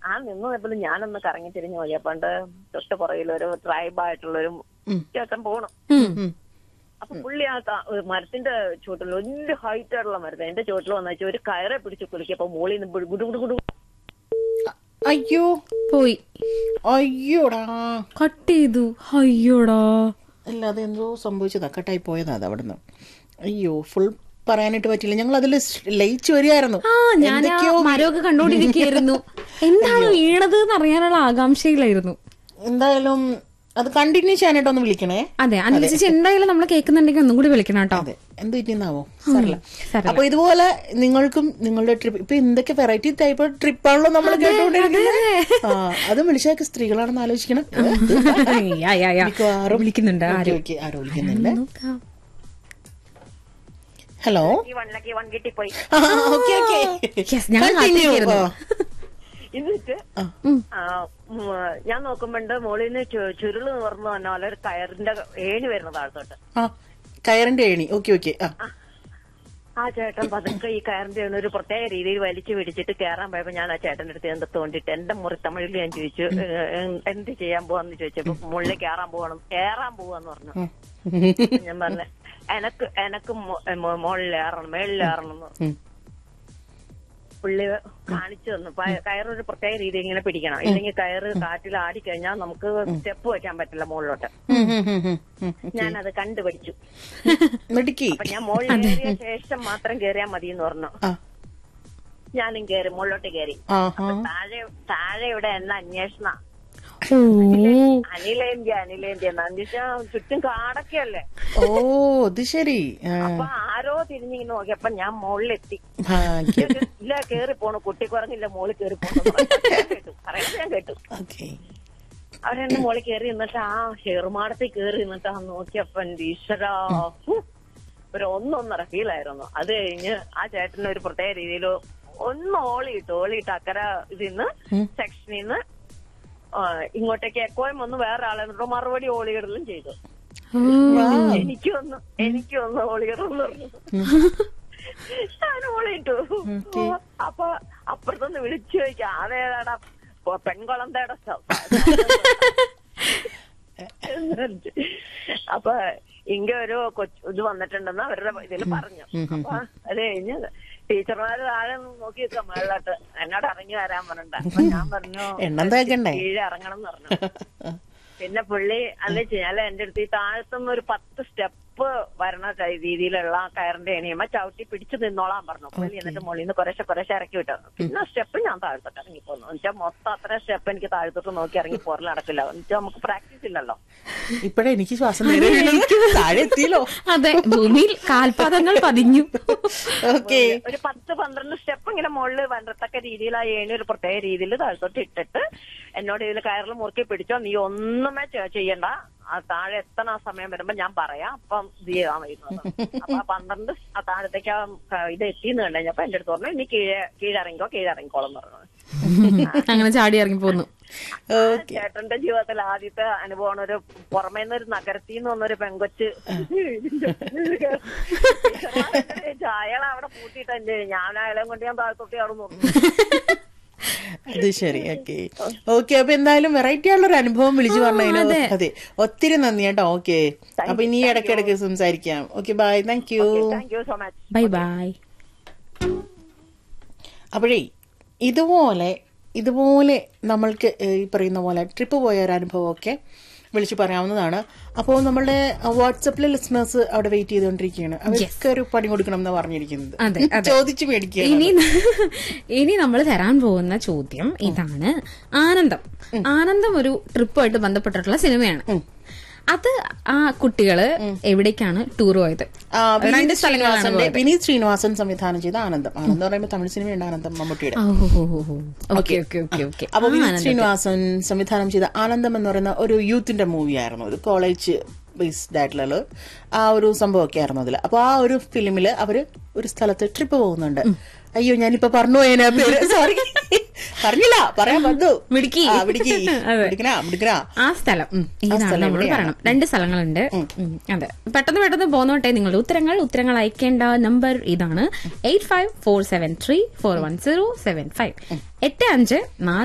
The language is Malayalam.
ആ നിന്ന് നിന്നപ്പോൾ ഞാനൊന്ന് കറങ്ങി തിരിഞ്ഞു പോയി അപ്പണ്ട് തൊട്ട് പുറകിൽ ഒരു ട്രൈബായിട്ടുള്ള ഒരു ചേട്ടൻ പോണം ഉം. അപ്പൊ പുള്ളി ആ ക- ഒരു മരത്തിന്റെ ചുവട്ടിൽ വലിയ ഹൈറ്റ് ആയിട്ടുള്ള മരത്തെ എന്റെ ചുവട്ടിൽ വന്നു വെച്ചാൽ ഒരു കയറെ പിടിച്ച് കുലിക്കപ്പോ മോളിൽ നിന്ന് ഗുഡു ഗുഡു ഗുഡു അയ്യോ പോയി അയ്യോടാ കട്ട് ചെയ്തു അയ്യോടാ അല്ല അതെന്തോ സംഭവിച്ചതാ കട്ടായി പോയതാ അത് അവിടുന്ന് അയ്യോ ഫുൾ പറയാനായിട്ട് പറ്റില്ല ഞങ്ങൾ അതിൽ ലയിച്ചു വരികയായിരുന്നു ആ ഞാൻ ആ മരമൊക്കെ കണ്ടോണ്ടിരിക്കുകയായിരുന്നു എന്താണ് വീണത് എന്ന് അറിയാനുള്ള ആകാംക്ഷയിലായിരുന്നു എന്തായാലും അത് കണ്ടിന്യൂ ചെയ്യാനായിട്ട് ഒന്ന് വിളിക്കണേ അതെ അനുസരിച്ച് എന്തായാലും നമ്മൾ കേൾക്കുന്നുണ്ടെങ്കിൽ ഒന്നും കൂടി വിളിക്കണം കേട്ടോ അതെ എന്ത് പറ്റിയെന്നാവോ സാറില്ല സാരമില്ല. അപ്പൊ ഇതുപോലെ നിങ്ങൾക്കും നിങ്ങളുടെ ട്രിപ്പ് ഇപ്പൊ എന്തൊക്കെ വെറൈറ്റി ടൈപ്പ് ട്രിപ്പാണല്ലോ നമ്മൾ കേട്ടോണ്ടിരിക്കുന്നത് ആ അത് വിളിച്ചൊക്കെ സ്ത്രീകളാണെന്ന് ആലോചിക്കണം യാ, യാ, യാ. മിക്കവാറും വിളിക്കുന്നുണ്ട് ഓക്കേ, ആരും ഓക്കേ, ആരോ വിളിക്കുന്നുണ്ട് നോക്കാം. ഹലോ ഈ വണ്ണക്കി വൺ കിട്ടിപ്പോയി ഓക്കെ ഓക്കെ Yes, ഞങ്ങൾ കാത്തിരിക്കുകയായിരുന്നു. എന്നിട്ട് ആ. ആ, ഉം, ഞാൻ നോക്കുമ്പോണ്ട് മോളിൽ നിന്ന് ചു- ചുരുള് നിവർന്നു പറഞ്ഞ പോലെ ഒരു കയറിന്റെ ഏണി വരുന്നത് താഴത്തോട്ട് ആ കയറിന്റെ ഏണി ഓക്കെ ഓക്കെ ആ ആ ചേട്ടൻ പതുക്കെ ഈ കയറിന്റെ ഏണി ഒരു പ്രത്യേക രീതിയിൽ വലിച്ചു പിടിച്ചിട്ട് കയറാൻ പോയപ്പോ ഞാൻ ആ ചേട്ടന്റെ അടുത്ത് എന്ത് തോണ്ടിട്ട് എന്റെ മുറി തമിഴിൽ ഞാൻ ചോദിച്ചു "ഏ, ഏ, എന്ത് ചെയ്യാൻ പോവാന്ന് ചോദിച്ചപ്പോ മുകളിൽ കയറാൻ പോകണം കയറാൻ പോവാന്ന് പറഞ്ഞു ഉം. ഞാൻ പറഞ്ഞ എനക്ക് എനക്ക് മുകളിൽ ഏറണം മേളിൽ ഏറണം എന്ന് പറഞ്ഞു ഉം. പുള്ളി കാണിച്ചു തന്നു പ- കയറൊരു പ്രത്യേക രീതിയിൽ ഇങ്ങനെ പിടിക്കണം ഇല്ലെങ്കിൽ കയറ് കാറ്റിൽ ആടിക്കഴിഞ്ഞാൽ നമുക്ക് സ്റ്റെപ്പ് വെക്കാൻ പറ്റില്ല മുകളിലോട്ട് ഉം, ഉം, ഉം, ഉം, ഉം. ഞാൻ അത് കണ്ടുപഠിച്ചു മിടുക്കി അപ്പൊ ഞാൻ മുകളിൽ കയറിയ ശേഷം മാത്രം കയറിയാൽ മതി എന്ന് പറഞ്ഞു ആ ഞാനും കയറി മുകളിലോട്ട് കയറി ആ അപ്പൊ താഴെ താഴെ ഇവിടെ എന്ന അന്വേഷണ ഓ അനിലേന്ത്യ അനിലേന്ത്യ എന്ന് അന്വേഷിച്ചാൽ ചുറ്റും കാടൊക്കെയല്ലേ ഓ അത് ശരി ആ, അപ്പൊ ആരോ തിരിഞ്ഞിങ്ങനെ നോക്കിയപ്പോ ഞാൻ മുകളിലെത്തി ഭാഗ്യം ഇല്ല കേറി പോണു കുട്ടി കുറഞ്ഞില്ല മോളിൽ കേറി പോണു എന്ന് പറഞ്ഞ് ഞാൻ കേട്ടു പറയുന്നത് ഞാൻ കേട്ടു ഓക്കെ അവരെന്നെ മോളിൽ കയറി നിന്നിട്ട് ആ ഷെയർമാടത്തിൽ കയറി നിന്നിട്ട് ആ നോക്കിയപ്പോ എന്റെ ഈശ്വരാ ഹു, ഒരു ഒന്നൊന്നര ഫീലായിരുന്നു അത് കഴിഞ്ഞ് ആ ചേട്ടന് ഒരു പ്രത്യേക രീതിയിൽ ഒന്ന് ഓളിയിട്ടു ഓളിയിട്ട് അക്കര ഇതിന്ന് സെക്ഷനിൽ നിന്ന് ഇങ്ങോട്ടേക്ക് എക്കോയും ഒന്ന് വേറെ ആളെ എന്നിട്ട് മറുപടി ഓളിയിടലും ചെയ്തു എനിക്കൊന്ന് എനിക്കൊന്ന് ഓളിയിടന്ന് പറഞ്ഞു ഞാൻ ഓളിയിട്ടു അപ്പൊ അപ്പുറത്തൊന്ന് വിളിച്ചു ചോദിക്കാം അതേതാടാ പൊ- പെൺകുളന്തയുടെ സ്ഥ- എന്ന് പറഞ്ഞിട്ട്. അപ്പൊ ഇங்க ഒരു കൊച്ചു ഇത് വന്നിട്ടുണ്ടെന്ന് അവരുടെ ഇതിൽ പറഞ്ഞു അപ്പൊ അത് കഴിഞ്ഞ് ടീച്ചർമാര് താഴെ നോക്കി നിൽക്കാം മേളിലോട്ട് എന്നോട് ഇറങ്ങി വരാൻ പറഞ്ഞിട്ട് അപ്പൊ ഞാൻ പറഞ്ഞു എണ്ണം തേക്കണ്ടേ കീഴെ ഇറങ്ങണം എന്ന് പറഞ്ഞു പിന്നെ പുള്ളി അല്ലെ ചെയ്യാല എന്റെ അടുത്ത് ഈ താഴത്തുനിന്ന് ഒരു പത്ത് സ്റ്റെപ്പ് വരണ ടൈ- രീതിയിലുള്ള കയറിന്റെ എണിയുമ്പോ ചവിട്ടി പിടിച്ചു നിന്നോളാൻ പറഞ്ഞു പുള്ളി എന്നിട്ട് മുകളിൽ നിന്ന് കുറേശ്ശെ കുറേശ്ശെ ഇറക്കി വിട്ടു പിന്നെ സ്റ്റെപ്പ് ഞാൻ താഴത്തോട്ട് ഇറങ്ങി പോന്നു എന്നുവെച്ചാൽ മൊത്തം അത്ര സ്റ്റെപ്പ് എനിക്ക് താഴത്തോട്ട് നോക്കി ഇറങ്ങി പോരൽ നടക്കില്ല എന്നുവെച്ചാൽ നമുക്ക് പ്രാക്ടീസ് ഇല്ലല്ലോ ഇപ്പഴേ എനിക്ക് ശ്വാസം നേരെ വീണത്. താഴെ എത്തിയല്ലോ അതെ ഭൂമിയിൽ കാൽപാദങ്ങൾ പതിഞ്ഞു ഓക്കെ ഒരു പത്ത് പന്ത്രണ്ട് സ്റ്റെപ്പ് ഇങ്ങനെ മുകളിൽ വരത്തക്ക രീതിയിൽ ആ ഏണി ഒരു പ്രത്യേക രീതിയിൽ താഴത്തോട്ട് ഇട്ടിട്ട് എന്നോട് ഇതിൽ കയറിൽ മുറുക്കി പിടിച്ചോ നീ ഒന്നുമേ ചെ- ചെയ്യണ്ട ആ താഴെ എത്തണ ആ സമയം വരുമ്പോ ഞാൻ പറയാം അപ്പം ഇത് ചെയ്യാൻ വരുന്നത് അപ്പൊ ആ പന്ത്രണ്ട് ആ താഴത്തേക്ക് ആ ക- ഇത് എത്തിന്ന് കണ്ടുകഴിഞ്ഞപ്പോ എന്റെ അടുത്ത് പറഞ്ഞു ഇനി കീഴെ കീഴിറങ്ങിക്കോ കീഴിറങ്ങിക്കോളം പറഞ്ഞു അങ്ങനെ ചാടി ഇറങ്ങി പോന്നു ആ ചേട്ടന്റെ ജീവിതത്തിൽ ആദ്യത്തെ അനുഭവമാണ് ഒരു പുറമേ നിന്ന് ഒരു നഗരത്തിൽ നിന്ന് വന്നൊരു പെങ്കൊച്ച് അയാൾ അവിടെ പൂട്ടിയിട്ട് എന്റെ ഞാൻ അയാളെ കൊണ്ട് ഞാൻ താഴ്ത്തൊട്ടി അവിടെ നോക്കുന്നു അത് ശരി ഓക്കെ ഓക്കെ അപ്പൊ എന്തായാലും വെറൈറ്റി ആയുള്ള ഒരു അനുഭവം വിളിച്ചു പറഞ്ഞതിന് അതെ ഒത്തിരി നന്ദി കേട്ടോ ഓക്കെ അപ്പൊ ഇനി ഇടയ്ക്കിടയ്ക്ക് സംസാരിക്കാം okay bye thank you thank you so much bye bye അപ്പോഴേ ഇതുപോലെ ഇതുപോലെ നമ്മൾക്ക് ഏഹ്, ഈ പറയുന്ന പോലെ ട്രിപ്പ് പോയ ഒരു അനുഭവമൊക്കെ വിളിച്ചു പറയാവുന്നതാണ് അപ്പോൾ നമ്മളുടെ വാട്സപ്പിലെ ലിസണേഴ്സ് അവിടെ വെയിറ്റ് ചെയ്തുകൊണ്ടിരിക്കുകയാണ് അവർക്ക് ഒരു പണി കൊടുക്കണം എന്ന് പറഞ്ഞിരിക്കുന്നത് അതെ, അതെ. ചോദിച്ചു മേടിക്കുക ഇനി ഇനി നമ്മൾ തരാൻ പോകുന്ന ചോദ്യം ഇതാണ് ആനന്ദം ആനന്ദം ഒരു ട്രിപ്പുമായിട്ട് ബന്ധപ്പെട്ടിട്ടുള്ള സിനിമയാണ് അത് ആ കുട്ടികള് എവിടേക്കാണ് ടൂർ പോയത് ആ, വിനീത് രണ്ട് സ്ഥലങ്ങളാണ് ശ്രീനിവാസന്റെ വിനീത് ശ്രീനിവാസൻ സംവിധാനം ചെയ്ത ആനന്ദം ആനന്ദം എന്ന് പറയുമ്പോൾ തമിഴ് സിനിമയുണ്ട് ആനന്ദം മമ്മൂട്ടിയുടെ ഓക്കെ ഓക്കെ ഓക്കെ ഓക്കെ അപ്പൊ വിനീത് ശ്രീനിവാസൻ സംവിധാനം ചെയ്ത ആനന്ദം എന്ന് പറയുന്ന ഒരു യൂത്തിന്റെ മൂവിയായിരുന്നു ഒരു കോളേജ് ബേസ്ഡ് ആയിട്ടുള്ള ആ ഒരു സംഭവമൊക്കെ ആയിരുന്നു അതിൽ അപ്പൊ ആ ഒരു ഫിലിമില് അവര് ഒരു സ്ഥലത്ത് ട്രിപ്പ് പോകുന്നുണ്ട് അയ്യോ ഞാനിപ്പോ പറഞ്ഞു പോയതിനാ പേര് സോറി പറഞ്ഞില്ല പറയാൻ വന്നു മിടുക്കി. ആ, മിടുക്കി അതെ. മിടുക്കനാ മിടുക്കനാ ആ സ്ഥലം ഇതാണ് സ്ഥലം നമ്മൾ എവിടെയാണ്? പറയണം രണ്ട് സ്ഥലങ്ങളുണ്ട് ഉം, അതെ പെട്ടെന്ന് പെട്ടെന്ന് പോന്നോട്ടെ നിങ്ങളുടെ ഉത്തരങ്ങൾ ഉത്തരങ്ങൾ അയക്കേണ്ട നമ്പർ ഇതാണ് eight five four seven three four one zero seven five എട്ട് അഞ്ച് നാല്